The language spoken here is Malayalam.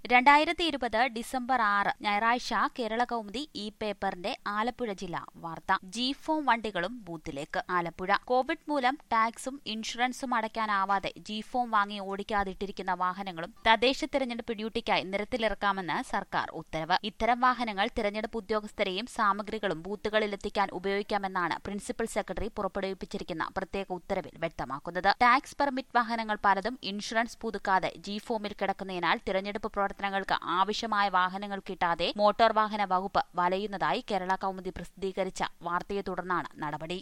രണ്ടായിരത്തി ഇരുപത് ഡിസംബർ ആറ് ഞായറാഴ്ച കേരള കൗമുദി ഇ പേപ്പറിന്റെ ആലപ്പുഴ ജില്ലാ വാർത്ത ജി ഫോം വണ്ടികളും ബൂത്തിലേക്ക് ആലപ്പുഴ കോവിഡ് മൂലം ടാക്സും ഇൻഷുറൻസും അടയ്ക്കാനാവാതെ ജി ഫോം വാങ്ങി ഓടിക്കാതിട്ടിരിക്കുന്ന വാഹനങ്ങളും തദ്ദേശ തെരഞ്ഞെടുപ്പ് ഡ്യൂട്ടിക്കായി നിരത്തിലിറക്കാമെന്ന് സർക്കാർ ഉത്തരവ് ഇത്തരം വാഹനങ്ങൾ തിരഞ്ഞെടുപ്പ് ഉദ്യോഗസ്ഥരെയും സാമഗ്രികളും ബൂത്തുകളിലെത്തിക്കാൻ ഉപയോഗിക്കാമെന്നാണ് പ്രിൻസിപ്പൽ സെക്രട്ടറി പുറപ്പെടുവിപ്പിച്ചിരിക്കുന്ന പ്രത്യേക ഉത്തരവിൽ വ്യക്തമാക്കുന്നത് ടാക്സ് പെർമിറ്റ് വാഹനങ്ങൾ പലതും ഇൻഷുറൻസ് പുതുക്കാതെ ജി ഫോമിൽ കിടക്കുന്നതിനാൽ തിരഞ്ഞെടുപ്പ് പ്രവർത്തനങ്ങൾക്ക് ആവശ്യമായ വാഹനങ്ങൾ കിട്ടാതെ മോട്ടോർ വാഹന വകുപ്പ് വലയുന്നതായി കേരള കൗമുദി പ്രസിദ്ധീകരിച്ച വാർത്തയെ തുടർന്നാണ് നടപടി